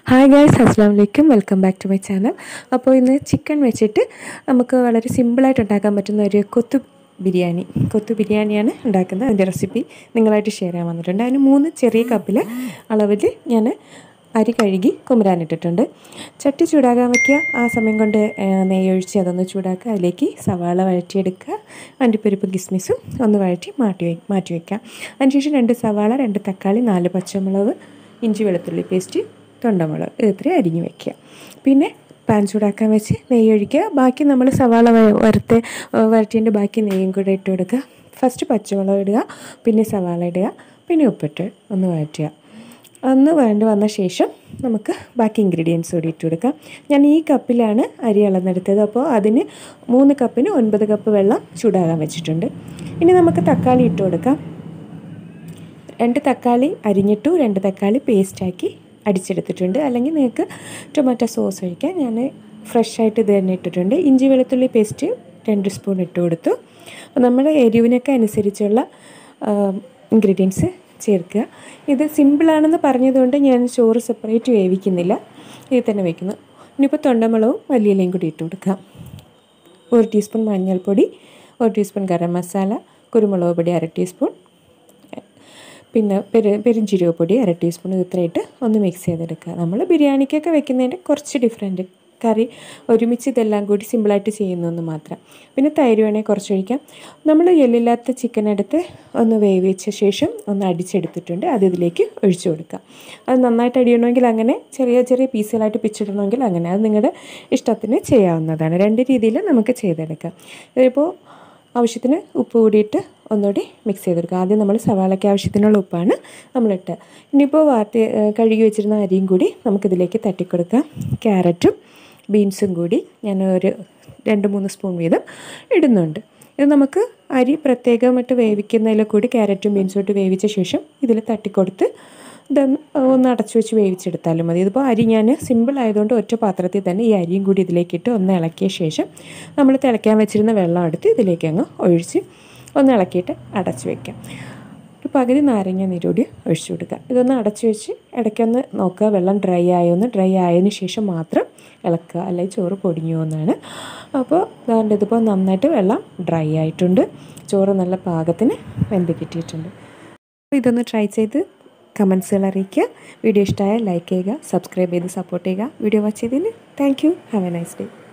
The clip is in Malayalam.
ഹായ് ഗൈസ് അസ്സാം വലൈക്കും welcome back to my channel അപ്പോൾ ഇന്ന് ചിക്കൻ വെച്ചിട്ട് നമുക്ക് വളരെ സിമ്പിളായിട്ട് ഉണ്ടാക്കാൻ പറ്റുന്ന ഒരു കൊത്തു ബിരിയാണി കൊത്തു ബിരിയാണിയാണ് ഉണ്ടാക്കുന്നത് അതിൻ്റെ റെസിപ്പി നിങ്ങളായിട്ട് ഷെയർ ചെയ്യാൻ വന്നിട്ടുണ്ട് അതിന് മൂന്ന് ചെറിയ കപ്പിൽ അളവിൽ ഞാൻ അരി കഴുകി കുമരാനിട്ടിട്ടുണ്ട് ചട്ടി ചൂടാകാൻ വയ്ക്കുക ആ സമയം കൊണ്ട് ഏഹ്, നെയ്യ് ഒഴിച്ച് അതൊന്ന് ചൂടാക്കുക അതിലേക്ക് സവാള വഴറ്റിയെടുക്കുക അണ്ടിപ്പരിപ്പ് കിസ്മിസും ഒന്ന് വഴറ്റി മാറ്റി വെ മാറ്റി വയ്ക്കുക അതിനുശേഷം രണ്ട് സവാള രണ്ട് തക്കാളി നാല് പച്ചമുളക് ഇഞ്ചി വെളുത്തുള്ളി പേസ്റ്റ് തൊണ്ടമുളക് ഇത് ഇത്രയും അരിഞ്ഞ് വെക്കുക പിന്നെ പാൻ ചൂടാക്കാൻ വെച്ച് നെയ്യ് ഒഴിക്കുക ബാക്കി നമ്മൾ സവാള വ- വറുത്ത് വരട്ടിൻ്റെ ബാക്കി നെയ്യും കൂടെ ഇട്ട് കൊടുക്കുക ഫസ്റ്റ് പച്ചമുളക് ഇടുക പിന്നെ സവാള ഇടുക പിന്നെ ഉപ്പിട്ട് ഒന്ന് വഴറ്റുക ഒന്ന് വഴണ്ട് വന്ന ശേഷം നമുക്ക് ബാക്കി ഇൻഗ്രീഡിയൻസ് കൂടി ഇട്ട് കൊടുക്കാം ഞാൻ ഈ കപ്പിലാണ് അരി അളന്നെടുത്തത് അപ്പോൾ അതിന് മൂന്ന് കപ്പിന് ഒൻപത് കപ്പ് വെള്ളം ചൂടാകാൻ വെച്ചിട്ടുണ്ട് ഇനി നമുക്ക് തക്കാളി ഇട്ട് കൊടുക്കാം രണ്ട് തക്കാളി അരിഞ്ഞിട്ടു രണ്ട് തക്കാളി പേസ്റ്റാക്കി അടിച്ചെടുത്തിട്ടുണ്ട് അല്ലെങ്കിൽ നിങ്ങൾക്ക് ടൊമാറ്റോ സോസ് ഒഴിക്കാം ഞാൻ ഫ്രഷായിട്ട് ഇത് തന്നെ ഇട്ടിട്ടുണ്ട് ഇഞ്ചി വെളുത്തുള്ളി പേസ്റ്റ് രണ്ട് സ്പൂൺ ഇട്ട് കൊടുത്തു അപ്പോൾ നമ്മുടെ എരിവിനൊക്കെ അനുസരിച്ചുള്ള ഇൻഗ്രീഡിയൻസ് ചേർക്കുക ഇത് സിമ്പിളാണെന്ന് പറഞ്ഞതുകൊണ്ട് ഞാൻ ചോറ് സെപ്പറേറ്റ് വേവിക്കുന്നില്ല ഇതിൽ തന്നെ വയ്ക്കുന്നു ഇനിയിപ്പോൾ തൊണ്ടമുളകും മല്ലിയിലയും കൂടി ഇട്ട് കൊടുക്കാം ഒരു ടീസ്പൂൺ മഞ്ഞൾപ്പൊടി ഒരു ടീസ്പൂൺ ഗരം മസാല കുരുമുളക് പൊടി അര ടീസ്പൂൺ പിന്നെ പെരു പെരുംജീരകപ്പൊടി അര ടീസ്പൂൺ ഇത് ഇത്രയിട്ട് ഒന്ന് മിക്സ് ചെയ്തെടുക്കുക നമ്മൾ ബിരിയാണിക്കൊക്കെ വെക്കുന്നതിൻ്റെ കുറച്ച് ഡിഫറെൻറ്റ് കറി ഒരുമിച്ച് ഇതെല്ലാം കൂടി സിമ്പിളായിട്ട് ചെയ്യുന്നതെന്ന് മാത്രം പിന്നെ തൈര് വേണേൽ കുറച്ച് ഒഴിക്കാം നമ്മൾ എല്ലില്ലാത്ത ചിക്കൻ എടുത്ത് ഒന്ന് വേവിച്ച ശേഷം ഒന്ന് അടിച്ചെടുത്തിട്ടുണ്ട് അത് ഇതിലേക്ക് ഒഴിച്ചു കൊടുക്കാം അത് നന്നായിട്ട് അടിയണമെങ്കിൽ അങ്ങനെ ചെറിയ ചെറിയ പീസുകളായിട്ട് പിച്ചിടണമെങ്കിൽ അങ്ങനെ അത് നിങ്ങളുടെ ഇഷ്ടത്തിന് ചെയ്യാവുന്നതാണ് രണ്ട് രീതിയിൽ നമുക്ക് ചെയ്തെടുക്കാം ഇതിപ്പോൾ ആവശ്യത്തിന് ഉപ്പ് കൂടിയിട്ട് ഒന്നുകൂടി മിക്സ് ചെയ്തെടുക്കുക ആദ്യം നമ്മൾ സവാളയ്ക്ക് ആവശ്യത്തിനുള്ള ഉപ്പാണ് നമ്മളിട്ട് ഇനിയിപ്പോൾ വാർത്തി ഏഹ് കഴുകി വെച്ചിരുന്ന അരിയും കൂടി നമുക്കിതിലേക്ക് തട്ടിക്കൊടുക്കാം ക്യാരറ്റും ബീൻസും കൂടി ഞാൻ ഒരു രണ്ട് മൂന്ന് സ്പൂൺ വീതം ഇടുന്നുണ്ട് ഇത് നമുക്ക് അരി പ്രത്യേകമായിട്ട് വേവിക്കുന്നതിൽ കൂടി ക്യാരറ്റും ബീൻസും ഇട്ട് വേവിച്ച ശേഷം ഇതിൽ തട്ടിക്കൊടുത്ത് ഇതൊന്ന് ഒന്ന് അടച്ചു വെച്ച് വേവിച്ചെടുത്താലും മതി ഇതിപ്പോൾ അരി ഞാൻ സിമ്പിൾ ആയതുകൊണ്ട് ഒറ്റ പാത്രത്തിൽ തന്നെ ഈ അരിയും കൂടി ഇതിലേക്കിട്ട് ഒന്ന് ഇളക്കിയ ശേഷം നമ്മൾ തിളയ്ക്കാൻ വെച്ചിരുന്ന വെള്ളം എടുത്ത് ഇതിലേക്ക് അങ്ങ് ഒഴിച്ച് ഒന്ന് ഇളക്കിയിട്ട് അടച്ചു വയ്ക്കാം ഒരു പകുതി നാരങ്ങ നീരൂടി ഒഴിച്ചു കൊടുക്കുക ഇതൊന്ന് അടച്ചു വെച്ച് ഇടയ്ക്കൊന്ന് നോക്കുക വെള്ളം ഡ്രൈ ആയോന്ന് ഡ്രൈ ആയതിന് ശേഷം മാത്രം ഇളക്കുക അല്ലെങ്കിൽ ചോറ് പൊടിഞ്ഞു പോകുന്നതാണ് അപ്പോൾ അതുകൊണ്ട് ഇതിപ്പോൾ നന്നായിട്ട് വെള്ളം ഡ്രൈ ആയിട്ടുണ്ട് ചോറ് നല്ല പാകത്തിന് വെന്ത് കിട്ടിയിട്ടുണ്ട് അപ്പോൾ ഇതൊന്ന് ട്രൈ ചെയ്ത് കമൻസുകൾ അറിയിക്കുക വീഡിയോ ഇഷ്ടമായാൽ ലൈക്ക് ചെയ്യുക സബ്സ്ക്രൈബ് ചെയ്ത് സപ്പോർട്ട് ചെയ്യുക വീഡിയോ വാച്ച് ചെയ്തതിന് thank you have a nice day